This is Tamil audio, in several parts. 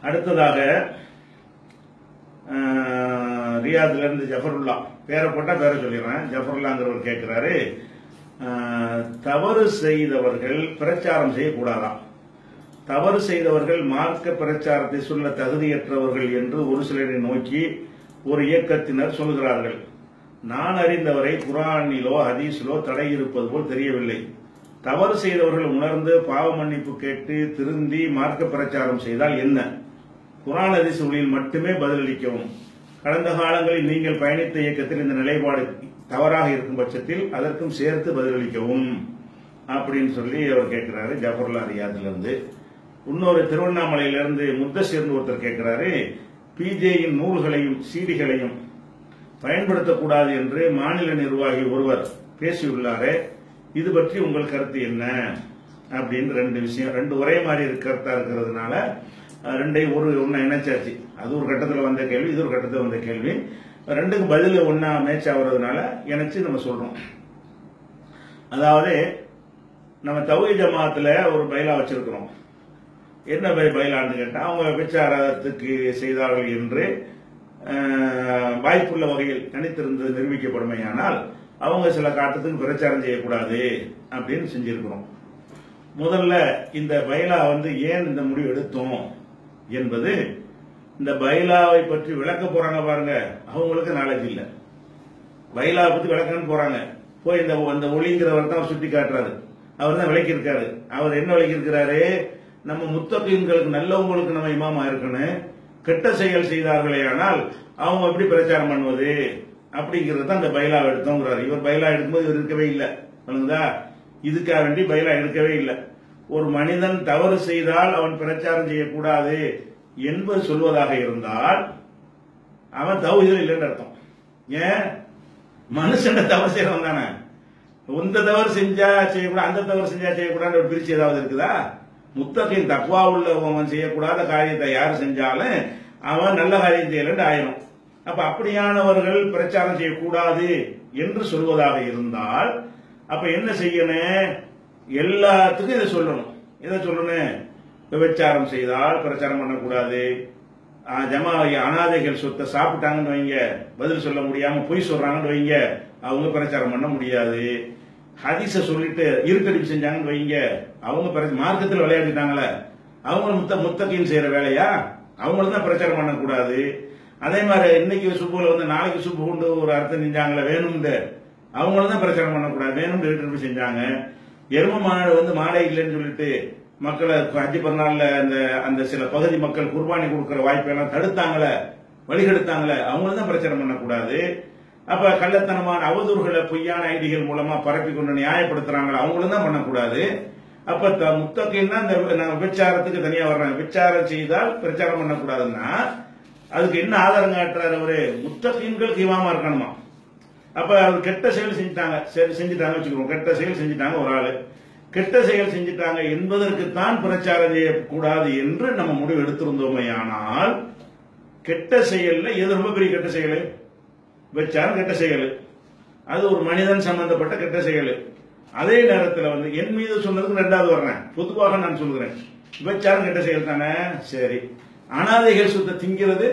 அடுத்ததாக அஹ், ரியாத்ல இருந்து ஜஃபருல்லா பேரை போட்டா பேரை சொல்லிடுறேன் ஜஃபருல்லாங்கிறவர் கேட்கிறாரு அஹ், தவறு செய்தவர்கள் பிரச்சாரம் செய்யக்கூடாதாம் தவறு செய்தவர்கள் மார்க்க பிரச்சாரத்தை சொல்ல தகுதியற்றவர்கள் என்று ஒரு சிலரை நோக்கி ஒரு இயக்கத்தினர் சொல்கிறார்கள் நான் அறிந்தவரை குரானிலோ ஹதீஸிலோ தடை இருப்பது போல் தெரியவில்லை தவறு செய்தவர்கள் உணர்ந்து பாவ மன்னிப்பு கேட்டு திருந்தி மார்க்க பிரச்சாரம் செய்தால் என்ன குரான் ஹதீஸ்களில் மட்டுமே பதிலளிக்கவும் கடந்த காலங்களில் நீங்கள் பயணித்த இயக்கத்தில் இந்த நிலைப்பாடு தவறாக இருக்கும் பட்சத்தில் அதற்கும் சேர்த்து பதிலளிக்கவும் அப்படின்னு சொல்லி அவர் கேட்கிறாரு ஜஃபர்லா ரியாத்ல இன்னொரு திருவண்ணாமலையிலிருந்து முத்தசிர்னு ஒருத்தர் கேட்கிறாரு பிஜேயின் நூல்களையும் சீடிகளையும் பயன்படுத்தக்கூடாது என்று மாநில நிர்வாகி ஒருவர் பேசியுள்ளாரே இது பற்றி உங்கள் கருத்து என்ன அப்படின்னு ரெண்டு விஷயம் ரெண்டு ஒரே மாதிரி இருக்க கருத்தா இருக்கிறதுனால அஹ், ரெண்டையும் ஒரு ஒண்ணா இணைச்சாச்சு அது ஒரு கட்டத்தில் வந்த கேள்வி இது ஒரு கட்டத்தில் வந்த கேள்வி ரெண்டுக்கும் பதில் ஒண்ணா மேட்ச் ஆகுறதுனால இணைச்சு நம்ம சொல்றோம் அதாவது நம்ம தௌஹி ஜமாத்துல ஒரு பைலா வச்சிருக்கிறோம் என்ன பை- பைலான்னு கேட்டா அவங்க விபச்சாரத்துக்கு செய்தார்கள் என்று அஹ், வாய்ப்புள்ள வகையில் தனித்திருந்து நிரூபிக்கப்படுமையானால் அவங்க சில காட்டத்துக்கு பிரச்சாரம் செய்யக்கூடாது அப்படின்னு செஞ்சிருக்கிறோம் முதல்ல இந்த பைலா வந்து ஏன் இந்த முடிவு எடுத்தோம் என்பது இந்த பைலாவை பற்றி விளக்க போறாங்க பாருங்க அவங்களுக்கு நாலேஜ் இல்லை பைலா பத்தி விளக்கன்னு போறாங்க போய் இந்த அந்த ஒளிங்கிறவர் தான் சுட்டி காட்டுறாரு அவர் தான் விளக்கி இருக்காரு அவர் என்ன விளக்கி இருக்கிறாரு நம்ம முத்தகீன்களுக்கு நல்லவங்களுக்கு நம்ம இமாமா இருக்கணும் கெட்ட செயல் செய்தார்களே ஆனால் அவங்க எப்படி பிரச்சாரம் பண்ணுவது அப்படிங்கிறது தான் அந்த பைலா எடுத்தோங்கிறாரு இவர் பைலா எடுக்கும்போது இவர் இருக்கவே இல்லை சொல்லுங்களா இதுக்காக வேண்டி பைலா எடுக்கவே இல்லை ஒரு மனிதன் தவறு செய்தால் அவன் பிரச்சாரம் செய்யக்கூடாது என்பது சொல்வதாக இருந்தால் அவன் தௌஹீதில் இல்லைன்னு அர்த்தம் ஏன் மனுஷன் தவறு செய்யறவன் தானே இந்த தவறு செஞ்சா செய்யக்கூடாது அந்த தவறு செஞ்சா செய்யக்கூடாது ஒரு பிரிச்சு ஏதாவது இருக்குதா முத்தகின் தக்குவா உள்ளவன் செய்யக்கூடாத காரியத்தை யார் செஞ்சாலும் அவன் நல்ல காரியம் செய்யலன்னு ஆயிரும் அப்ப அப்படியானவர்கள் பிரச்சாரம் செய்யக்கூடாது என்று சொல்வதாக இருந்தால் அப்ப என்ன செய்யணும் எல்லாத்துக்கும் இதை சொல்லணும் இதை சொல்லணும் விபச்சாரம் செய்தால் பிரச்சாரம் பண்ணக்கூடாது ஆ, ஜமா அனாதைகள் சொத்தை சாப்பிட்டாங்கன்னு வைங்க பதில் சொல்ல முடியாம பொய் சொல்றாங்கன்னு வைங்க அவங்க பிரச்சாரம் பண்ண முடியாது ஹதீஸ சொல்லிட்டு இருக்கடிப்பு செஞ்சாங்கன்னு வைங்க அவங்க பிரச்ச- மார்க்கத்தில் விளையாடிட்டாங்களே அவங்க முத்த முத்தகையும் செய்யற வேலையா அவங்களுக்கு தான் பிரச்சாரம் பண்ணக்கூடாது அதே மாதிரி இன்னைக்கு சுப்புல வந்து நாளைக்கு சுப்பு கொண்டு ஒரு அர்த்தம் செஞ்சாங்களே வேணும்னு அவங்களும் தான் பிரச்சாரம் பண்ணக்கூடாது வேணும்னு இருக்கடிப்பு செஞ்சாங்க எரும மாநாடு வந்து மாடை இல்லைன்னு சொல்லிட்டு மக்களை அஞ்சு பிறநாள்ல அந்த அந்த சில பகுதி மக்கள் குர்பானி கொடுக்கிற வாய்ப்பை எல்லாம் தடுத்தாங்களே வழிகெடுத்தாங்களே அவங்களும் தான் பிரச்சாரம் பண்ணக்கூடாது அப்ப கள்ளத்தனமான அவதூறுகளை பொய்யான ஐடிகள் மூலமா பரப்பி கொண்டு நியாயப்படுத்துறாங்களே அவங்களும் தான் பண்ணக்கூடாது அப்ப த- முத்தகைன்னா இந்த நான் விபச்சாரத்துக்கு தனியா வர்றேன் விபச்சாரம் செய்தால் பிரச்சாரம் பண்ணக்கூடாதுன்னா அதுக்கு என்ன ஆதாரம் காட்டுறாரு அவரு முத்தகீன்களுக்கு இமாமா இருக்கணுமா அப்ப அவர் கெட்ட செயல் செஞ்சுட்டாங்க சரி செஞ்சுட்டாங்க வச்சுக்கிறோம் கெட்ட செயல் செஞ்சுட்டாங்க ஒரு ஆளு கெட்ட செயல் செஞ்சுட்டாங்க என்பதற்குத்தான் பிரச்சாரம் செய்யக்கூடாது என்று நம்ம முடிவு எடுத்திருந்தோமே ஆனால் கெட்ட செயல்ல எது ரொம்ப பெரிய கெட்ட செயல் வச்சாலும் கெட்ட செயல் அது ஒரு மனிதன் சம்பந்தப்பட்ட கெட்ட செயல் அதே நேரத்தில் வந்து என் மீது சொன்னதுக்கு ரெண்டாவது வர்றேன் பொதுவாக நான் சொல்கிறேன் விபச்சாரம் கெட்ட செயல் தானே சரி அனாதைகள் சுத்த திங்கிறது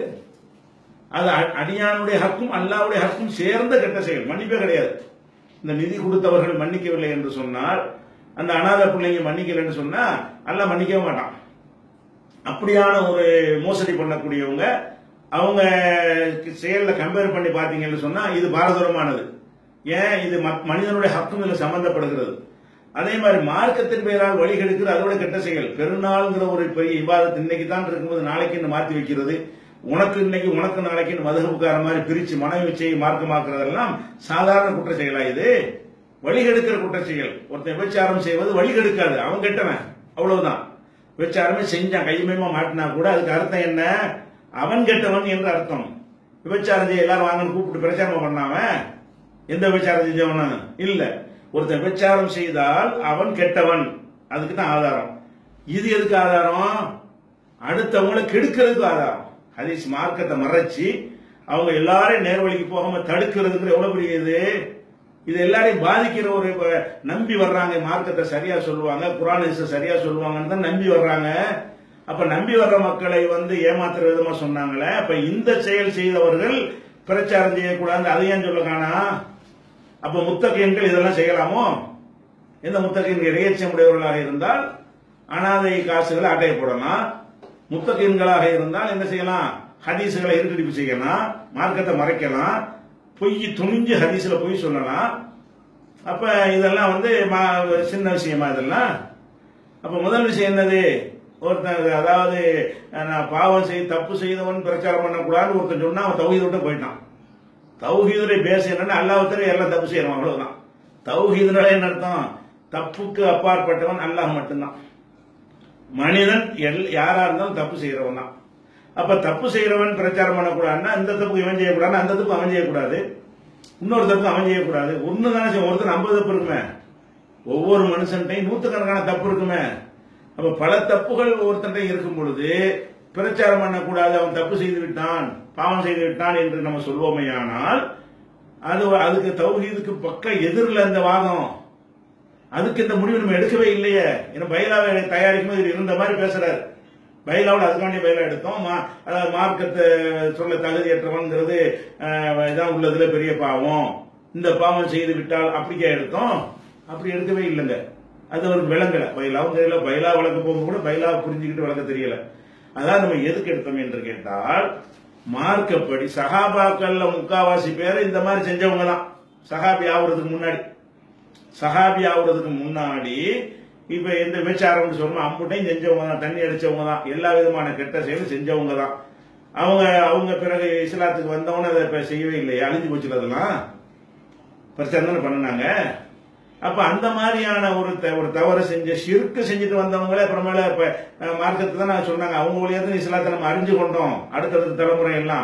அது அ- அடியானுடைய ஹக்கும் அல்லாவுடைய ஹக்கும் சேர்ந்த கெட்ட செயல் மன்னிப்பே கிடையாது இந்த நிதி கொடுத்தவர்கள் மன்னிக்கவில்லை என்று சொன்னால் அந்த அனாதை பிள்ளைங்க மன்னிக்கல என்று சொன்னா அல்லாஹ் மன்னிக்கவே மாட்டான் அப்படியான ஒரு மோசடி பண்ணக்கூடியவங்க அவங்க செயல்ல கம்பேர் பண்ணி பாத்தீங்கன்னு சொன்னா இது பாரதூரமானது ஏன் இது ம- மனிதனுடைய ஹக்கும் இதுல சம்பந்தப்படுகிறது அதே மாதிரி மார்க்கத்தின் பெயரால் வழிகெடுக்கிற அதோட கெட்ட செயல் பெருநாள்ங்கிற ஒரு பெரிய இபாதத் இன்னைக்கு தான் இருக்கும்போது நாளைக்கு இன்னும் மாத்தி வைக்கிறது உனக்கு இன்னைக்கு உனக்கு நாளைக்கு மதுகப்புக்கார மாதிரி பிரிச்சு மனைவி செய்ய மார்க்கமாக்குறதெல்லாம் சாதாரண குற்ற செயலா இது வழிகெடுக்கிற குற்ற செயல் ஒருத்தன் விபச்சாரம் செய்வது வழிகெடுக்காது அவன் கெட்டவன் அவ்வளவுதான் விபச்சாரமே செஞ்சான் கையுமயமா மாட்டினா கூட அதுக்கு அர்த்தம் என்ன அவன் கெட்டவன் என்று அர்த்தம் விபச்சாரம் செய்ய எல்லாரும் வாங்கன்னு கூப்பிட்டு பிரச்சாரம் பண்ணாம எந்த விபச்சாரம் செஞ்சவனும் இல்ல ஒருத்தன் விபச்சாரம் செய்தால் அவன் கெட்டவன் அதுக்கு தான் ஆதாரம் இது எதுக்கு ஆதாரம் அடுத்தவங்களை கெடுக்கிறதுக்கு ஆதாரம் ஹதீஸ் மார்க்கத்தை மறைச்சு அவங்க எல்லாரையும் நேர்வழிக்கு போகாம தடுக்கிறதுக்கு எவ்வளவு பெரிய இது இது எல்லாரையும் பாதிக்கிற ஒரு இப்ப நம்பி வர்றாங்க மார்க்கத்தை சரியா சொல்லுவாங்க குரான் ஹதீஸை சரியா சொல்லுவாங்கன்னு தான் நம்பி வர்றாங்க அப்ப நம்பி வர்ற மக்களை வந்து ஏமாத்துற விதமா சொன்னாங்களே அப்ப இந்த செயல் செய்தவர்கள் பிரச்சாரம் செய்யக்கூடாது அதை ஏன் சொல்ல காணா அப்ப முத்தகையன்கள் இதெல்லாம் செய்யலாமோ எந்த முத்தகையின் இறையச்சம் உடையவர்களாக இருந்தால் அனாதை காசுகளை அட்டைய போடலாம் முத்தகையன்களாக இருந்தால் என்ன செய்யலாம் ஹதீசுகளை இருக்கடிப்பு செய்யலாம் மார்க்கத்தை மறைக்கலாம் பொய் துணிஞ்சு ஹதீஸ்ல பொய் சொல்லலாம் அப்ப இதெல்லாம் வந்து மா- சின்ன விஷயமா இதெல்லாம் அப்ப முதல் விஷயம் என்னது ஒருத்தன் அதாவது நான் பாவம் செய் தப்பு செய்தவன் பிரச்சாரம் பண்ணக்கூடாதுன்னு ஒருத்தன் சொன்னா அவன் தௌஹீத விட்டு போயிட்டான் தௌஹீதுடைய பேச என்னன்னா அல்லாஹ்வுத்தர எல்லாம் தப்பு செய்யறோம் அவ்வளவுதான் தௌஹீதுனால என்ன அர்த்தம் தப்புக்கு அப்பாற்பட்டவன் அல்லாஹ் மட்டும்தான் மனிதன் எல் யாரா இருந்தாலும் தப்பு செய்யறவன் தான் அப்ப தப்பு செய்யறவன் பிரச்சாரம் பண்ணக்கூடாதுன்னா இந்த தப்புக்கு இவன் செய்யக்கூடாது அந்த தப்பு அவன் செய்யக்கூடாது இன்னொரு தப்பு அவன் செய்யக்கூடாது ஒண்ணு தானே செய்யும் ஒருத்தர் ஐம்பது தப்பு இருக்குமே ஒவ்வொரு மனுஷன்ட்டையும் நூத்துக்கணக்கான தப்பு இருக்குமே அப்ப பல தப்புகள் ஒவ்வொருத்தன்ட்டையும் இருக்கும் பொழுது பிரச்சாரம் பண்ணக்கூடாது அவன் தப்பு செய்து விட்டான் பாவம் செய்து விட்டான் என்று நம்ம சொல்வோமேயானால் அது அதுக்கு தௌஹீதுக்கு பக்க எதிரில் அந்த வாதம் அதுக்கு இந்த முடிவு நம்ம எடுக்கவே இல்லையே ஏன்னா பைலாவை தயாரிக்கும் இவர் இருந்த மாதிரி பேசுறாரு பைலாவில் அதுக்காண்டி பைலா எடுத்தோம் மா- அதாவது மார்க்கத்தை சொல்ல தகுதியற்றவன்கிறது அஹ், இதான் உள்ளதுல பெரிய பாவம் இந்த பாவம் செய்து விட்டால் அப்படிக்கே எடுத்தோம் அப்படி எடுக்கவே இல்லைங்க அது அவருக்கு விளங்கல பைலாவும் தெரியல பைலா வளர்க்க போகும் கூட பைலா புரிஞ்சுக்கிட்டு வளர்க்க தெரியல அதான் நம்ம எதுக்கு எடுத்தோம் என்று கேட்டால் மார்க்கப்படி சஹாபாக்கள்ல முக்காவாசி பேர் இந்த மாதிரி செஞ்சவங்க தான் சஹாபி ஆகுறதுக்கு முன்னாடி சஹாபி ஆகுறதுக்கு முன்னாடி இப்ப எந்த விபச்சாரம்னு சொல்லணும் அம்புட்டையும் செஞ்சவங்க தான் தண்ணி அடிச்சவங்க தான் எல்லா விதமான கெட்ட செயலும் செஞ்சவங்க தான் அவங்க அவங்க பிறகு இஸ்லாத்துக்கு வந்தவன அதை இப்ப செய்யவே இல்லையா அழிஞ்சு போச்சுல அதெல்லாம் பிரச்சனை தானே பண்ணினாங்க அப்ப அந்த மாதிரியான ஒரு த- ஒரு தவறு செஞ்ச ஷிர்க்கு செஞ்சுட்டு வந்தவங்களே அப்புறமேல இப்ப அஹ், மார்க்கத்தை தான் நான் சொன்னாங்க அவங்க வழியா தான் இஸ்லாத்தை நம்ம அறிஞ்சு கொண்டோம் அடுத்தடுத்த தலைமுறை எல்லாம்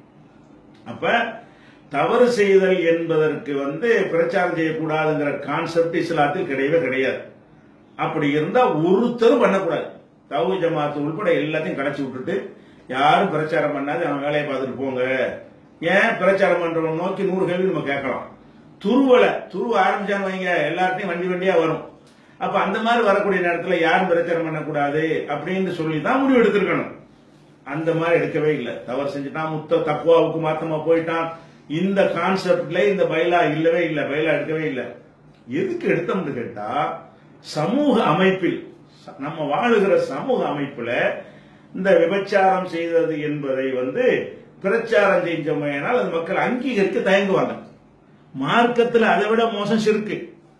அப்ப தவறு செய்தல் என்பதற்கு வந்து பிரச்சாரம் செய்யக்கூடாதுங்கிற கான்செப்ட் இஸ்லாத்தில் கிடையவே கிடையாது அப்படி இருந்தா ஒருத்தரும் பண்ணக்கூடாது தவு ஜமாத்து உள்பட எல்லாத்தையும் கடைச்சி விட்டுட்டு யாரும் பிரச்சாரம் பண்ணாது அவன் வேலையை பார்த்துட்டு போங்க ஏன் பிரச்சாரம் பண்றவன் நோக்கி நூறு கேள்வி நம்ம கேட்கலாம் துருவலை துருவ ஆரம்பிச்சான்னு வைங்க எல்லார்ட்டையும் வண்டி வண்டியா வரும் அப்ப அந்த மாதிரி வரக்கூடிய நேரத்துல யாரும் பிரச்சாரம் பண்ணக்கூடாது அப்படின்னு சொல்லி தான் முடிவு எடுத்திருக்கணும் அந்த மாதிரி எடுக்கவே இல்லை தவறு செஞ்சுட்டான் முத்த தக்குவாவுக்கு மாத்தமா போயிட்டான் இந்த கான்செப்ட்ல இந்த பைலா இல்லவே இல்லை பைலா எடுக்கவே இல்லை எதுக்கு எடுத்தோம்னு கேட்டா சமூக அமைப்பில் ச- நம்ம வாழுகிற சமூக அமைப்புல இந்த விபச்சாரம் செய்தது என்பதை வந்து பிரச்சாரம் செஞ்சோமையானால் அது மக்கள் அங்கீகரிக்க தயங்குவாங்க மார்க்கத்துல அதை விட மோசம் சிறுக்கு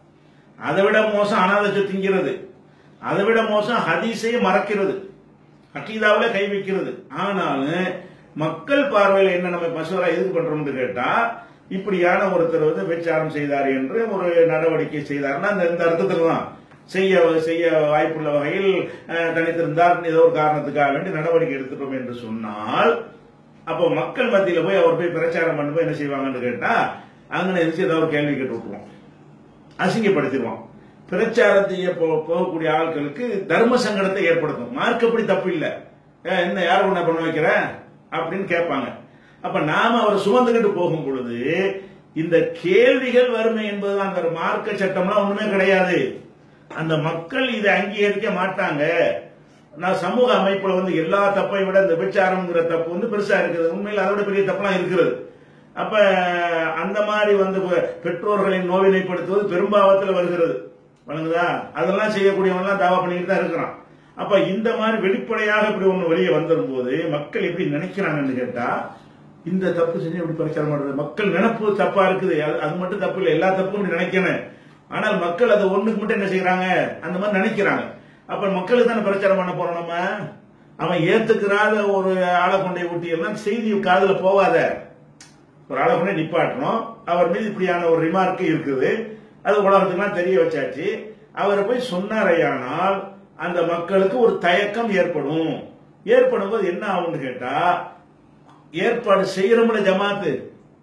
அதை விட மோசம் அனாதை திங்கிறது அதை விட மோசம் ஹதீஸையே மறக்கிறது அக்கீதாவில கை வைக்கிறது ஆனாலும் மக்கள் பார்வையில் என்ன நம்ம மசோரா எதுக்கு பண்றோம்னு கேட்டா இப்படியான ஒருத்தர் வந்து விபச்சாரம் செய்தார் என்று ஒரு நடவடிக்கை செய்தார்னா அந்த இந்த அர்த்தத்தில் தான் செய்ய செய்ய வாய்ப்புள்ள வகையில் அஹ், தனித்திருந்தார் ஏதோ ஒரு காரணத்துக்காக வேண்டி நடவடிக்கை எடுத்துட்டோம் என்று சொன்னால் அப்போ மக்கள் மத்தியில போய் அவர் போய் பிரச்சாரம் பண்ணும்போது என்ன செய்வாங்கன்னு கேட்டா அங்கே எதிர்த்து ஏதாவது ஒரு கேள்வி கேட்டு விட்டுருவோம் அசிங்கப்படுத்திடுவான் பிரச்சாரம் செய்ய போ- போகக்கூடிய ஆட்களுக்கு தர்ம சங்கடத்தை ஏற்படுத்தும் மார்க்கப்படி தப்பு இல்ல ஏன், என்ன யார் உன்னை பண்ண வைக்கிற அப்படின்னு கேட்பாங்க அப்ப நாம அவர் சுமந்துகிட்டு போகும் பொழுது இந்த கேள்விகள் வறுமை என்பதுதான் அந்த மார்க்க சட்டம்லாம் ஒண்ணுமே கிடையாது அந்த மக்கள் இதை அங்கீகரிக்க மாட்டாங்க நான் சமூக அமைப்புல வந்து எல்லா தப்பை விட இந்த விபச்சாரம்ங்கிற தப்பு வந்து பெருசா இருக்குது உண்மையில் அதை விட பெரிய தப்பெல்லாம் இருக்கிறது அப்ப அந்த மாதிரி வந்து பெ- பெற்றோர்களின் நோவினைப்படுத்துவது பெரும்பாவத்தில் வருகிறது வழங்குதா அதெல்லாம் செய்யக்கூடியவங்க எல்லாம் தாவா பண்ணிட்டு தான் இருக்கிறான் அப்ப இந்த மாதிரி வெளிப்படையாக இப்படி ஒண்ணு வெளியே வந்துடும் போது மக்கள் எப்படி நினைக்கிறாங்கன்னு கேட்டா இந்த தப்பு செஞ்சு எப்படி பிரச்சாரம் பண்றது மக்கள் நினைப்பு தப்பா இருக்குது அது அது மட்டும் தப்பு இல்லை எல்லா தப்பும் இப்படி நினைக்கணும் ஆனால் மக்கள் அதை ஒண்ணுக்கு மட்டும் என்ன செய்யறாங்க அந்த மாதிரி நினைக்கிறாங்க அப்ப மக்களுக்கு தானே பிரச்சாரம் பண்ண போறோம் நம்ம அவன் ஏத்துக்கிறாத ஒரு ஆளை கொண்டே ஊட்டி எல்லாம் செய்தி காதுல போவாத ஒரு ஆளை கொண்டே நிப்பாட்டணும் அவர் மீது இப்படியான ஒரு ரிமார்க் இருக்குது அது உலகத்துக்குலாம் தெரிய வச்சாச்சு அவரை போய் சொன்னாரையானால் அந்த மக்களுக்கு ஒரு தயக்கம் ஏற்படும் ஏற்படும் போது என்ன ஆகும்னு கேட்டா ஏற்பாடு செய்யறோம்ல ஜமாத்து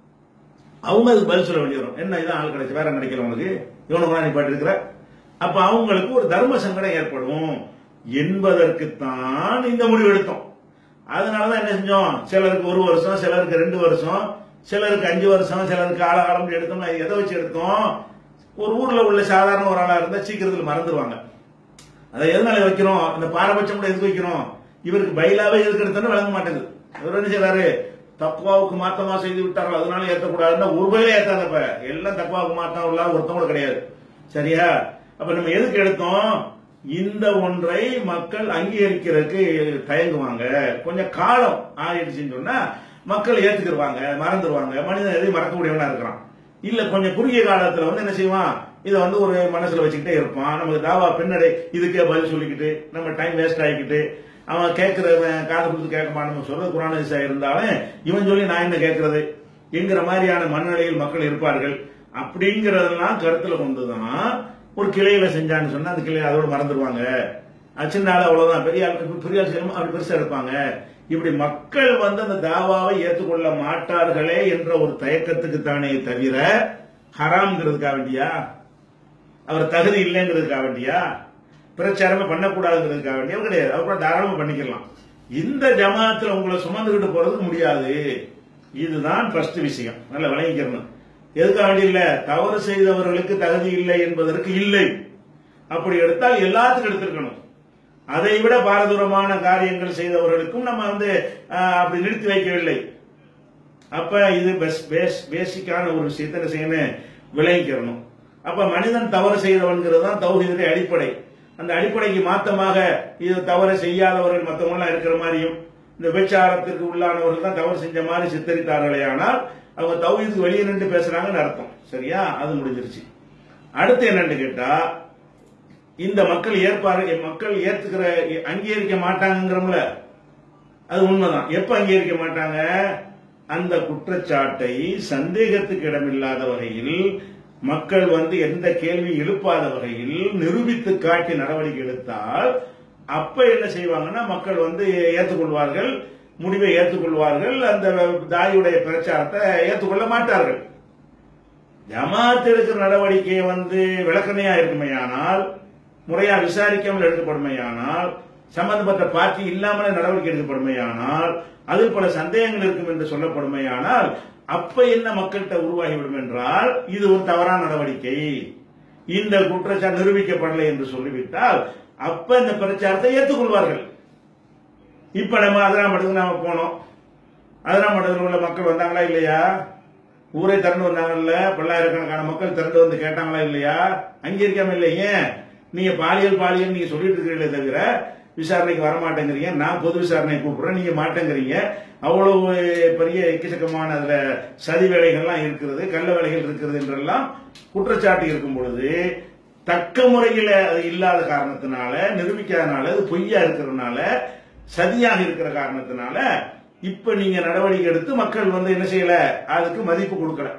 அவங்க அதுக்கு பதில் சொல்ல வேண்டி வரும் என்ன இதான் ஆள் கிடைச்சு வேற கிடைக்கல உனக்கு இவனை கூட நிப்பாட்டி இருக்கிற அப்ப அவங்களுக்கு ஒரு தர்ம சங்கடம் ஏற்படும் என்பதற்குத்தான் இந்த முடிவு எடுத்தோம் அதனாலதான் என்ன செஞ்சோம் சிலருக்கு ஒரு வருஷம் சிலருக்கு ரெண்டு வருஷம் சிலருக்கு அஞ்சு வருஷம் சிலருக்கு ஆழகாலம் எடுத்தோம்னா இது எதை வச்சு எடுத்தோம் ஒரு ஊர்ல உள்ள சாதாரண ஒரு ஆளா இருந்தா சீக்கிரத்தில் மறந்துடுவாங்க அதை எதனால வைக்கிறோம் இந்த பாரபட்சம் கூட எதுக்கு வைக்கிறோம் இவருக்கு பைலாவே எதுக்கு எடுத்தோன்னு விளங்க மாட்டேங்குது இவர் என்ன செய்றாரு தக்குவாவுக்கு மாத்தமா செய்து விட்டார்கள் அதனால ஏத்தக்கூடாதுன்னா ஒரு பயில ஏத்தாதப்ப எல்லாம் தக்குவாவுக்கு மாத்தம் இல்லாத ஒருத்தம் கூட கிடையாது சரியா அப்ப நம்ம எதுக்கு எடுத்தோம் இந்த ஒன்றை மக்கள் அங்கீகரிக்கிறதுக்கு தயங்குவாங்க கொஞ்சம் காலம் ஆயிடுச்சுன்னு சொன்னா மக்கள் ஏத்துக்கிடுவாங்க மறந்துடுவாங்க மனிதன் எதையும் மறக்கக்கூடியவனா இருக்கிறான் இல்ல கொஞ்சம் குறுகிய காலத்துல வந்து என்ன செய்வான் இதை வந்து ஒரு மனசுல வச்சுக்கிட்டே இருப்பான் நமக்கு தாவா பின்னடை இதுக்கே பதில் சொல்லிக்கிட்டு நம்ம டைம் வேஸ்ட் ஆகிக்கிட்டு அவன் கேட்கிறவன் காது கொடுத்து கேட்க மாட்டான் நம்ம சொல்றது குரான விஷயம் இருந்தாலும் இவன் சொல்லி நான் என்ன கேட்கறது என்கிற மாதிரியான மனநிலையில் மக்கள் இருப்பார்கள் அப்படிங்கறதெல்லாம் கருத்துல கொண்டுதான் ஒரு கிளையில செஞ்சான்னு சொன்னா அந்த கிளையில அதோட மறந்துடுவாங்க அது சின்ன ஆள் அவ்வளவுதான் பெரிய ஆள் பெரிய ஆள் செய்யணும் அப்படி பெருசா இருப்பாங்க இப்படி மக்கள் வந்து அந்த தாவாவை ஏற்றுக்கொள்ள மாட்டார்களே என்ற ஒரு தயக்கத்துக்கு தானே தவிர ஹராம்ங்கிறதுக்காக வேண்டியா அவர் தகுதி இல்லைங்கிறதுக்காக வேண்டியா பிரச்சாரமே பண்ணக்கூடாதுங்கிறதுக்காக வேண்டியா கிடையாது அவர் கூட தாராளமா பண்ணிக்கலாம் இந்த ஜமாத்துல உங்களை சுமந்துகிட்டு போறதுக்கு முடியாது இதுதான் ஃபர்ஸ்ட் விஷயம் நல்ல விளங்கிக்கிறணும் எதுக்காக வேண்டி இல்ல தவறு செய்தவர்களுக்கு தகுதி இல்லை என்பதற்கு இல்லை அப்படி எடுத்தால் எல்லாத்துக்கும் எடுத்திருக்கணும் அதை விட பாரதூரமான காரியங்கள் செய்தவர்களுக்கும் நம்ம வந்து ஆஹ், அப்படி நிறுத்தி வைக்கவில்லை அப்ப இது பெஸ் பேஸ் பேசிக்கான ஒரு விஷயத்தை என்ன செய்யணும் விளங்கிக்கிறணும் அப்ப மனிதன் தவறு செய்தவன்கிறது தான் தௌஹீதுடைய அடிப்படை அந்த அடிப்படைக்கு மாத்தமாக இது தவறு செய்யாதவர்கள் மற்றவங்க எல்லாம் இருக்கிற மாதிரியும் இந்த விபச்சாரத்திற்கு உள்ளானவர்கள் தான் தவறு செஞ்ச மாதிரி சித்தரித்தார்களே ஆனால் அவங்க தௌஹீதுக்கு வெளியே நின்று பேசுறாங்கன்னு அர்த்தம் சரியா அது முடிஞ்சிருச்சு அடுத்து என்னன்னு கேட்டா இந்த மக்கள் ஏற்பாரு மக்கள் ஏத்துக்கிற அங்கீகரிக்க மாட்டாங்கிறோம்ல அது உண்மைதான் எப்ப அங்கீகரிக்க மாட்டாங்க அந்த குற்றச்சாட்டை சந்தேகத்துக்கு இடமில்லாத வகையில் மக்கள் வந்து எந்த கேள்வி எழுப்பாத வகையில் நிரூபித்து காட்டி நடவடிக்கை எடுத்தால் அப்ப என்ன செய்வாங்கன்னா மக்கள் வந்து ஏற்றுக்கொள்வார்கள் முடிவை ஏற்றுக்கொள்வார்கள் அந்த தாயுடைய பிரச்சாரத்தை ஏற்றுக்கொள்ள மாட்டார்கள் ஜமாத் எடுக்கிற நடவடிக்கை வந்து விளக்கணையா இருக்குமேயானால் முறையா விசாரிக்காமல் எடுக்கப்படுமையானால் சம்பந்தப்பட்ட பார்ட்டி இல்லாமலே நடவடிக்கை எடுக்கப்படுமையானால் அதில் பல சந்தேகங்கள் இருக்கும் என்று சொல்லப்படுமையானால் அப்ப என்ன மக்கள்கிட்ட உருவாகிவிடும் என்றால் இது ஒரு தவறான நடவடிக்கை இந்த குற்றச்சாட்டு நிரூபிக்கப்படலை என்று சொல்லிவிட்டால் அப்ப இந்த பிரச்சாரத்தை ஏற்றுக்கொள்வார்கள் இப்ப நம்ம அதிராமட்டத்துக்கு நாம போனோம் அதிராமட்டத்தில் உள்ள மக்கள் வந்தாங்களா இல்லையா ஊரை திரண்டு வந்தாங்கல்ல பல்லாயிரக்கணக்கான மக்கள் திரண்டு வந்து கேட்டாங்களா இல்லையா அங்கீகரிக்காம இல்லை ஏன் நீங்க பாலியல் பாலியல் நீங்க சொல்லிட்டு இருக்கிறீங்களே தவிர விசாரணைக்கு வர மாட்டேங்கிறீங்க நான் பொது விசாரணை கூப்பிடுறேன் நீங்க மாட்டேங்கிறீங்க அவ்வளவு பெரிய எக்கச்சக்கமான அதுல சதி வேலைகள்லாம் இருக்கிறது கள்ள வேலைகள் இருக்கிறது என்றெல்லாம் குற்றச்சாட்டு இருக்கும் பொழுது தக்க முறையில் அது இல்லாத காரணத்தினால நிரூபிக்காதனால அது பொய்யா இருக்கிறதுனால சதியாக இருக்கிற காரணத்தினால இப்ப நீங்க நடவடிக்கை எடுத்து மக்கள் வந்து என்ன செய்யல அதுக்கு மதிப்பு கொடுக்கல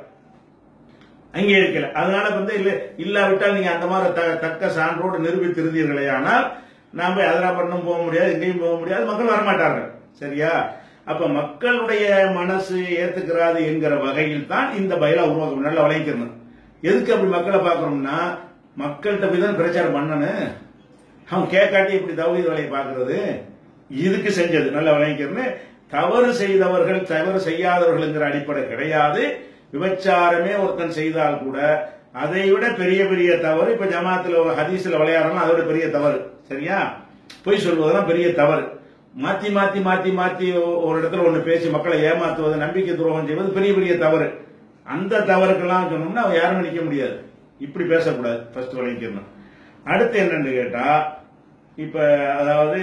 அங்கீகரிக்கல அதனால வந்து இல்ல இல்லாவிட்டால் நீங்க அந்த மாதிரி த- தக்க சான்றோடு நிரூபித்திருந்தீர்களே ஆனால் நாம அதிராபரணம் போக முடியாது எங்கேயும் போக முடியாது மக்கள் வரமாட்டார்கள் சரியா அப்ப மக்களுடைய மனசு ஏத்துக்கிறாது என்கிற வகையில் தான் இந்த பயிலா உருவாக்கம் நல்லா வளைக்கணும் எதுக்கு அப்படி மக்களை பார்க்கறோம்னா மக்கள்கிட்ட போய் தான் பிரச்சாரம் பண்ணணும் அவன் கேட்காட்டி இப்படி தௌஹீத் வேலையை பார்க்கறது இதுக்கு செஞ்சது நல்ல விளங்கிக்கிறேன்னு தவறு செய்தவர்கள் தவறு செய்யாதவர்கள்ங்கிற அடிப்படை கிடையாது விபச்சாரமே ஒருத்தன் செய்தால் கூட அதை விட பெரிய பெரிய தவறு இப்ப ஜமாத்துல ஒரு ஹதீஸ்ல விளையாடலாம் அதோட பெரிய தவறு சரியா பொய் சொல்வதெல்லாம் பெரிய தவறு மாத்தி மாத்தி மாத்தி மாத்தி ஒ- ஒரு இடத்துல ஒண்ணு பேசி மக்களை ஏமாத்துவது நம்பிக்கை துரோகம் செய்வது பெரிய பெரிய தவறு அந்த தவறுக்கெல்லாம் சொன்னோம்னா அவன் யாரும் நிக்க முடியாது இப்படி பேசக்கூடாது ஃபர்ஸ்ட் விளங்கிக்கணும் அடுத்து என்னன்னு கேட்டா இப்ப அதாவது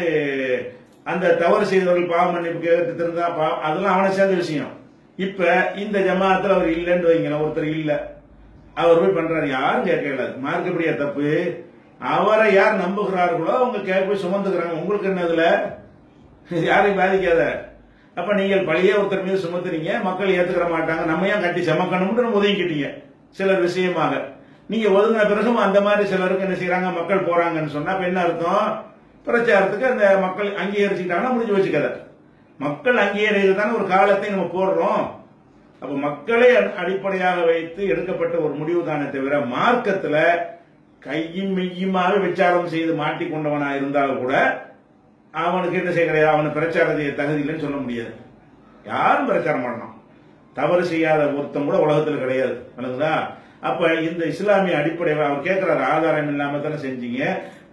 அந்த தவறு செய்தவர்கள் பாவ மன்னிப்பு கேட்டு திருந்தா பா- அதெல்லாம் அவனை சேர்ந்த விஷயம் இப்ப இந்த ஜமாத்துல அவர் இல்லைன்னு வைங்களேன் ஒருத்தர் இல்ல அவர் போய் பண்றாரு யாரும் கேட்க இயலாது மார்க்கப்படியா தப்பு அவரை யார் நம்புகிறார்களோ அவங்க கேட்க போய் சுமந்துக்கிறாங்க உங்களுக்கு என்ன இதுல யாரையும் பாதிக்காத அப்ப நீங்கள் பழைய ஒருத்தர் மீது சுமத்துறீங்க மக்கள் ஏத்துக்கிற மாட்டாங்க நம்ம ஏன் கட்டி சமக்கணும்னு ஒதுங்கிட்டீங்க சிலர் விஷயமாக நீங்க ஒதுங்கின பிறகும் அந்த மாதிரி சிலருக்கு என்ன செய்யறாங்க மக்கள் போறாங்கன்னு சொன்னா அப்ப என்ன அர்த்தம் பிரச்சாரத்துக்கு அந்த மக்கள் அங்கீகரிச்சுக்கிட்டாங்கன்னா முடிஞ்சு வச்சு கதை மக்கள் அங்கீகரித்தான ஒரு காலத்தை நம்ம போடுறோம் அப்ப மக்களை அ- அடிப்படையாக வைத்து எடுக்கப்பட்ட ஒரு முடிவு தானே தவிர மார்க்கத்துல கையும் மெய்யுமாக விசாரம் செய்து மாட்டிக்கொண்டவனா இருந்தாலும் கூட அவனுக்கு என்ன செய்ய கிடையாது அவனு பிரச்சாரம் செய்ய தகுதி இல்லைன்னு சொல்ல முடியாது யாரும் பிரச்சாரம் பண்ணலாம் தவறு செய்யாத ஒருத்தன் கூட உலகத்துல கிடையாது விளங்குதா அப்ப இந்த இஸ்லாமிய அடிப்படை அவர் கேட்கிறாரு ஆதாரம் இல்லாம தானே செஞ்சீங்க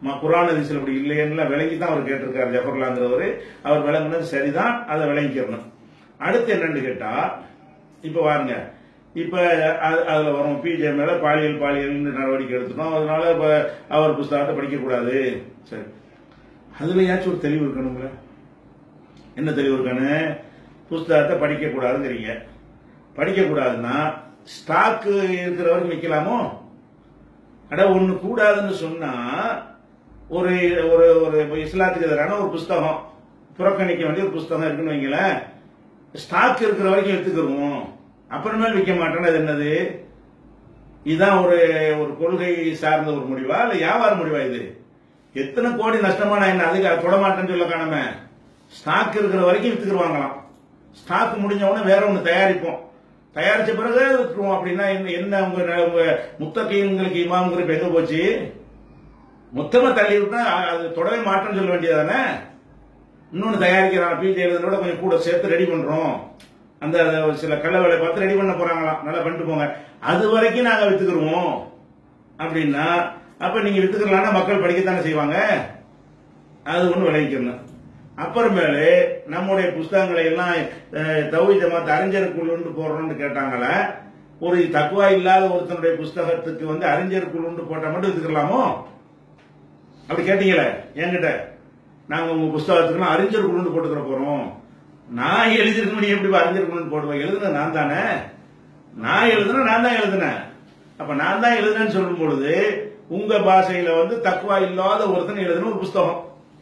ம- குர்ஆன் ஹதீஸ்ல அப்படி இல்லைன்னு விளங்கி தான் அவர் கேட்டிருக்காரு ஜஃபர்லாங்கிறவர் அவர் விளங்குனது சரிதான் அதை விளங்கிக்கிறணும் அடுத்து என்னன்னு கேட்டா இப்ப பாருங்க இப்ப அது- அதுல வரும் பிஜே மேல பாலியல் பாலியல் நடவடிக்கை எடுத்துட்டோம் அதனால இப்ப அவர் புஸ்தகத்தை படிக்க கூடாது சரி அதுலயாச்சும் ஒரு தெளிவு இருக்கணுங்களா என்ன தெளிவு இருக்கணும் புஸ்தகத்தை படிக்க கூடாதுங்கிறீங்க படிக்க கூடாதுன்னா ஸ்டாக்கு இருக்கிற வரைக்கும் விற்கலாமோ அட ஒண்ணு கூடாதுன்னு சொன்னா ஒரு ஒரு ஒரு இப்ப இஸ்லாத்துக்கு எதிரான ஒரு புஸ்தகம் புறக்கணிக்க வேண்டிய ஒரு புஸ்தகம் இருக்குன்னு வைங்களேன் ஸ்டாக் இருக்கிற வரைக்கும் எடுத்துக்கிறோம் அப்புறமேல் விற்க மாட்டேன்னு அது என்னது இதுதான் ஒரு ஒரு கொள்கை சார்ந்த ஒரு முடிவா இல்ல வியாபார முடிவா இது எத்தனை கோடி நஷ்டமான என்ன அதுக்கு அதை தொட மாட்டேன்னு சொல்ல காணாம ஸ்டாக் இருக்கிற வரைக்கும் வித்துக்குருவாங்களாம் ஸ்டாக் முடிஞ்ச உடனே வேற ஒண்ணு தயாரிப்போம் தயாரிச்ச பிறகு வித்துருவோம் அப்படின்னா என்ன என்ன உங்க ந- உங்க முத்தகைங்களுக்கு இமாம்ங்கிற இப்ப எங்க போச்சு மொத்தமா தள்ளி விட்டா அ- அது தொடவே மாட்டேன்னு சொல்ல வேண்டியதானே இன்னொன்னு தயாரிக்கிறான் பிஜே எழுதுனோட கொஞ்சம் கூட சேர்த்து ரெடி பண்றோம் அந்த சில கள்ள வேலை பார்த்து ரெடி பண்ண போறாங்களாம் நல்லா பண்ணிட்டு போங்க அது வரைக்கும் நாங்க வித்துக்குருவோம் அப்படின்னா அப்ப நீங்க வித்துக்கலாம்னா மக்கள் படிக்கத்தானே செய்வாங்க அது ஒண்ணு விளைவிக்கணும் அப்புறமேலு நம்முடைய புஸ்தகங்களை எல்லாம் அஹ், தௌஹீத் ஜமாத் அறிஞர் குழுன்னு போடுறோம்னு கேட்டாங்களே ஒரு தக்குவா இல்லாத ஒருத்தனுடைய புஸ்தகத்துக்கு வந்து அறிஞர் குழுன்னு போட்டா மட்டும் வித்துக்கலாமோ அப்படி கேட்டீங்களே என்கிட்ட நாங்க உங்க புஸ்தகத்துக்கு அறிஞர் குழுன்னு போட்டுக்கிற போறோம் நான் எழுதிருக்க நீ எப்படி அறிஞர் குழுன்னு போடுவேன் எழுதுன நான் தானே நான் எழுதுன நான் தான் எழுதுனேன் அப்ப நான் தான் எழுதுனேன்னு சொல்லும் பொழுது உங்க பாஷையில வந்து தக்குவா இல்லாத ஒருத்தன் எழுதுன ஒரு புஸ்தகம்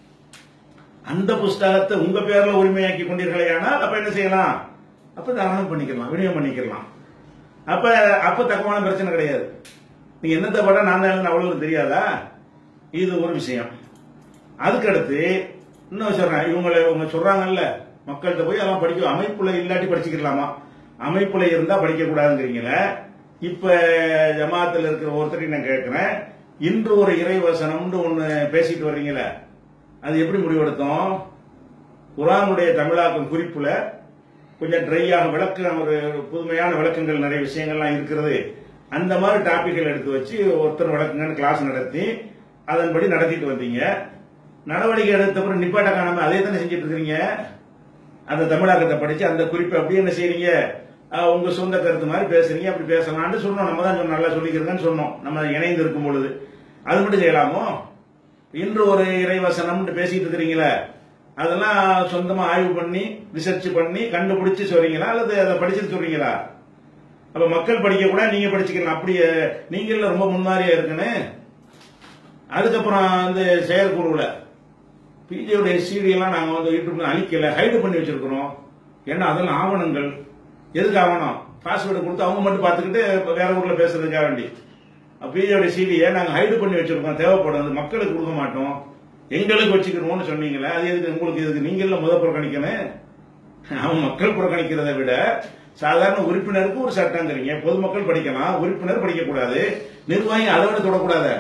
அந்த புஸ்தகத்தை உங்க பேர்ல உரிமையாக்கி கொண்டீர்களே ஆனால் அப்ப என்ன செய்யலாம் அப்ப தாராளம் பண்ணிக்கலாம் விநியோகம் பண்ணிக்கலாம் அப்ப அப்ப தக்கமான பிரச்சனை கிடையாது நீங்க என்னத்தை பட நான் தான் எழுதுன அவ்வளவு தெரியாதா இது ஒரு விஷயம் அதுக்கடுத்து இன்னும் சொல்றேன் இவங்களை இவங்க சொல்றாங்கல்ல மக்கள்கிட்ட போய் அதெல்லாம் படிக்க அமைப்புல இல்லாட்டி படிச்சுக்கலாமா அமைப்புல இருந்தா படிக்க கூடாதுங்கிறீங்களே இப்ப ஜமாத்துல இருக்கிற ஒருத்தரையும் நான் கேட்கிறேன் இன்று ஒரு இறைவசனம்னு ஒண்ணு பேசிட்டு வர்றீங்களே அது எப்படி முடிவெடுத்தோம் குரானுடைய தமிழாக்கம் குறிப்புல கொஞ்சம் ட்ரையாக விளக்க ஒரு புதுமையான விளக்கங்கள் நிறைய விஷயங்கள்லாம் இருக்கிறது அந்த மாதிரி டாபிக்கள் எடுத்து வச்சு ஒருத்தர் விளக்குங்கன்னு கிளாஸ் நடத்தி அதன்படி நடத்திட்டு வந்தீங்க நடவடிக்கை எடுத்த பிறகு நிப்பாட்ட காணாம அதே தானே செஞ்சுட்டு இருக்கீங்க அந்த தமிழாக்கத்தை படிச்சு அந்த குறிப்பை அப்படியே என்ன செய்றீங்க அஹ், உங்க சொந்த கருத்து மாதிரி பேசுறீங்க அப்படி பேசலாம்னு சொன்னோம் நம்ம தான் சொன்னோம், நல்லா சொல்லிக்கிறதுன்னு சொன்னோம் நம்ம இணைந்து இருக்கும் பொழுது அது மட்டும் செய்யலாமோ இன்று ஒரு இறைவசனம்னு பேசிட்டு இருக்கிறீங்களே அதெல்லாம் சொந்தமா ஆய்வு பண்ணி ரிசர்ச் பண்ணி கண்டுபிடிச்சு சொல்றீங்களா அல்லது அதை படிச்சுட்டு சொல்றீங்களா அப்ப மக்கள் படிக்க கூட நீங்க படிச்சுக்கலாம் அப்படியே நீங்கள ரொம்ப முன்மாதிரியா இருக்குன்னு அதுக்கப்புறம் வந்து செயற்குழுவில் பிஜேடைய சீடியெல்லாம் நாங்கள் வந்து யூடியூப்ல அழிக்கல ஹைடு பண்ணி வச்சிருக்கிறோம் ஏன்னா அதெல்லாம் ஆவணங்கள் எதுக்கு ஆவணம் பாஸ்வேர்டு கொடுத்து அவங்க மட்டும் பார்த்துக்கிட்டு இப்ப வேற ஊர்ல பேசுறதுக்காக வேண்டி பிஜேடைய சீடியை நாங்கள் ஹைடு பண்ணி வச்சிருக்கோம் தேவைப்படும் அது மக்களுக்கு கொடுக்க மாட்டோம் எங்களுக்கு வச்சுக்கிறோம்னு சொன்னீங்களே அது எதுக்கு உங்களுக்கு இதுக்கு நீங்கள முத புறக்கணிக்கணும் அவன் மக்கள் புறக்கணிக்கிறதை விட சாதாரண உறுப்பினருக்கு ஒரு சட்டங்கிறீங்க பொதுமக்கள் படிக்கலாம் உறுப்பினர் படிக்கக்கூடாது நிர்வாகி அதை விட தொடக்கூடாது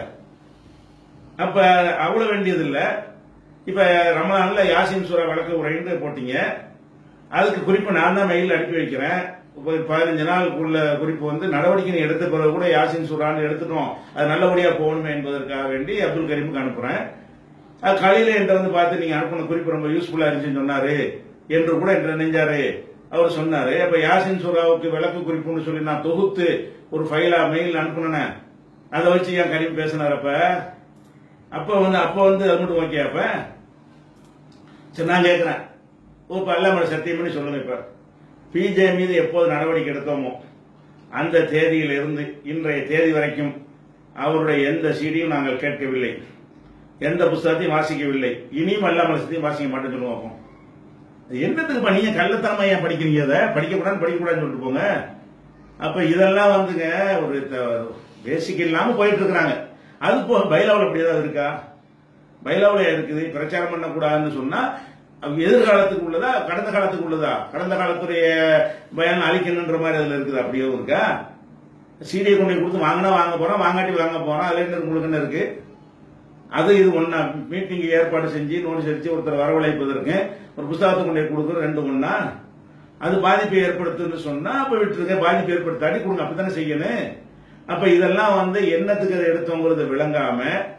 அப்ப அவ்வளவு வேண்டியது இல்ல இப்ப ரமலான்ல யாசின் சூரா வழக்கு உரைன்னு போட்டீங்க அதுக்கு குறிப்பு நான் தான் மெயில் அனுப்பி வைக்கிறேன் இப்ப பதினஞ்சு நாளுக்குள்ள குறிப்பு வந்து நடவடிக்கை எடுத்த பிறகு கூட யாசின் சூரான்னு எடுத்துட்டோம் அது நல்லபடியா போகணுமே என்பதற்காக வேண்டி அப்துல் கரீமுக்கு அனுப்புறேன் அது காலையில என்கிட்ட வந்து பார்த்து நீங்க அனுப்பின குறிப்பு ரொம்ப யூஸ்ஃபுல்லா இருந்துச்சுன்னு சொன்னாரு என்று கூட என்ற நெஞ்சாரு அவர் சொன்னாரு அப்ப யாசின் சூராவுக்கு விளக்கு குறிப்புன்னு சொல்லி நான் தொகுத்து ஒரு ஃபைலா மெயில் அனுப்புனேன் அதை வச்சு என் கரீம் பேசினார் அப்ப அப்ப வந்து அப்ப வந்து அது மட்டும் ஓகே அப்ப சரி நான் கேட்கிறேன் ஓ இப்ப அல்லாம சத்தியம் பண்ணி சொல்லுங்க இப்ப பிஜே மீது எப்போது நடவடிக்கை எடுத்தோமோ அந்த தேதியில் இருந்து இன்றைய தேதி வரைக்கும் அவருடைய எந்த சீடியும் நாங்கள் கேட்கவில்லை எந்த புஸ்தகத்தையும் வாசிக்கவில்லை இனியும் அல்லாமல் சத்தியம் வாசிக்க மாட்டேன்னு சொல்லுவோம் அப்போ. என்னத்துக்கு நீங்க கள்ளத்தனமா ஏன் படிக்கிறீங்க அதை படிக்கக்கூடாது படிக்கக்கூடாதுன்னு சொல்லிட்டு போங்க அப்ப இதெல்லாம் வந்துங்க ஒரு பேசிக் இல்லாம போயிட்டு இருக்கிறாங்க அது போ பைலாவில் அப்படி ஏதாவது இருக்கா பைலாவில் இருக்குது பிரச்சாரம் பண்ணக்கூடாதுன்னு சொன்னா அது எதிர்காலத்துக்கு உள்ளதா கடந்த காலத்துக்கு உள்ளதா கடந்த காலத்துடைய பயன் அழிக்கணுன்ற மாதிரி அதுல இருக்குது அப்படியே இருக்கா சீடியை கொண்டு போய் கொடுத்து வாங்கினா வாங்க போறோம் வாங்காட்டி வாங்க போறோம் அதுல என்ன உங்களுக்கு என்ன இருக்கு அது இது ஒண்ணா மீட்டிங் ஏற்பாடு செஞ்சு நோட்டீஸ் அடிச்சு ஒருத்தர் வரவழைப்பதற்கு ஒரு புஸ்தகத்தை கொண்டு போய் கொடுக்குற ரெண்டு ஒண்ணா அது பாதிப்பை ஏற்படுத்துன்னு சொன்னா அப்ப விட்டுருங்க பாதிப்பு ஏற்படுத்தாட்டி கொடுங்க அப்படித்தானே செய்யணும் அப்ப இதெல்லாம் வந்து என்னத்துக்கு அதை எடுத்தோங்கிறது விளங்காம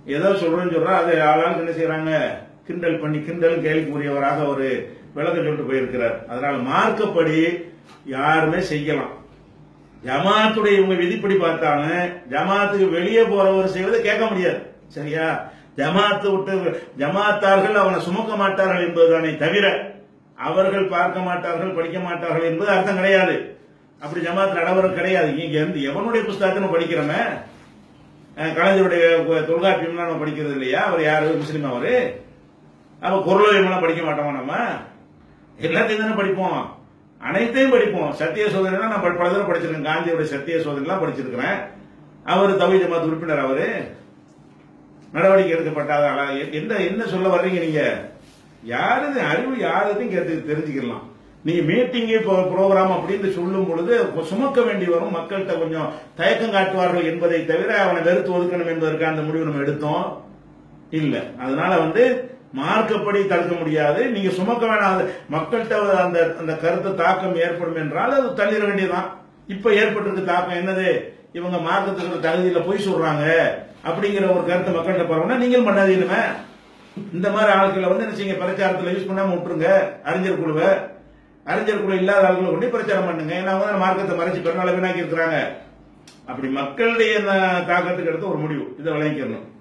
ஏதோ சொல்றேன்னு சொல்றா அதை ஆளாளுக்கு என்ன செய்யறாங்க கிண்டல் பண்ணி கிண்டல் கேள்விக்குரியவராக ஒரு விளக்க சொல்லிட்டு போயிருக்கிறார் அதனால மார்க்கப்படி யாருமே செய்யலாம் ஜமாத்துடைய இவங்க விதிப்படி பார்த்தாலும் ஜமாத்துக்கு வெளியே போறவர் செய்வதை கேட்க முடியாது சரியா ஜமாத்து விட்டு ஜமாத்தார்கள் அவனை சுமக்க மாட்டார்கள் என்பதுதானே தவிர அவர்கள் பார்க்க மாட்டார்கள் படிக்க மாட்டார்கள் என்பது அர்த்தம் கிடையாது அப்படி ஜமாத் நடவரம் கிடையாது இங்க இருந்து எவனுடைய புஸ்தகத்தை நம்ம படிக்கிறோமே அஹ் கலைஞருடைய தொல்காப்பியம்லாம் நம்ம படிக்கிறது இல்லையா அவர் யாரு முஸ்லீம் அவரு அப்ப குரலோயம்லாம் படிக்க மாட்டோமா நம்ம எல்லாத்தையும் தானே படிப்போம் அனைத்தையும் படிப்போம் சத்திய சோதனை நான் பல தடவை படிச்சிருக்கேன் காந்தியோட சத்திய சோதனைலாம் படிச்சிருக்கிறேன் அவர் தவி ஜமாத் உறுப்பினர் அவரு நடவடிக்கை எடுக்கப்பட்டாத ஆளா? எ- என்ன என்ன சொல்ல வர்றீங்க நீங்க யாரு அறிவு யாருக்கும் கேட்டு தெரிஞ்சுக்கலாம் நீங்க மீட்டிங்கு ப்ரோக்ராம் அப்படின்னு சொல்லும் பொழுது சுமக்க வேண்டி வரும் மக்கள்கிட்ட கொஞ்சம் தயக்கம் காட்டுவார்கள் என்பதை தவிர அவனை வெறுத்து ஒதுக்கணும் என்பதற்கு அந்த முடிவு நம்ம எடுத்தோம் இல்ல அதனால வந்து மார்க்கப்படி தடுக்க முடியாது நீங்க சுமக்க வேணாம் அது மக்கள்கிட்ட அந்த அந்த கருத்து தாக்கம் ஏற்படும் என்றால் அது தள்ளிட வேண்டியதுதான் இப்ப ஏற்பட்டிருக்க தாக்கம் என்னது இவங்க மார்க்கத்துக்கு தகுதியில போய் சொல்றாங்க அப்படிங்கிற ஒரு கருத்து மக்கள்கிட்ட பரவுனா நீங்கள் பண்ணாதீங்கமே இந்த மாதிரி ஆட்களை வந்து என்ன செய்யுங்க பிரச்சாரத்துல யூஸ் பண்ணாம விட்டுருங்க அறிஞர் குழுவை அறிஞர் குழு இல்லாத ஆட்களை கொண்டு பிரச்சாரம் பண்ணுங்க ஏன்னா அவங்க தான் மார்க்கத்தை மறைச்சு பெருநாள வீணாக்கி இருக்கிறாங்க அப்படி மக்களுடைய அந்த தாக்கத்துக்கு எடுத்து ஒரு முடிவு இதை விளங்கிக்கணும்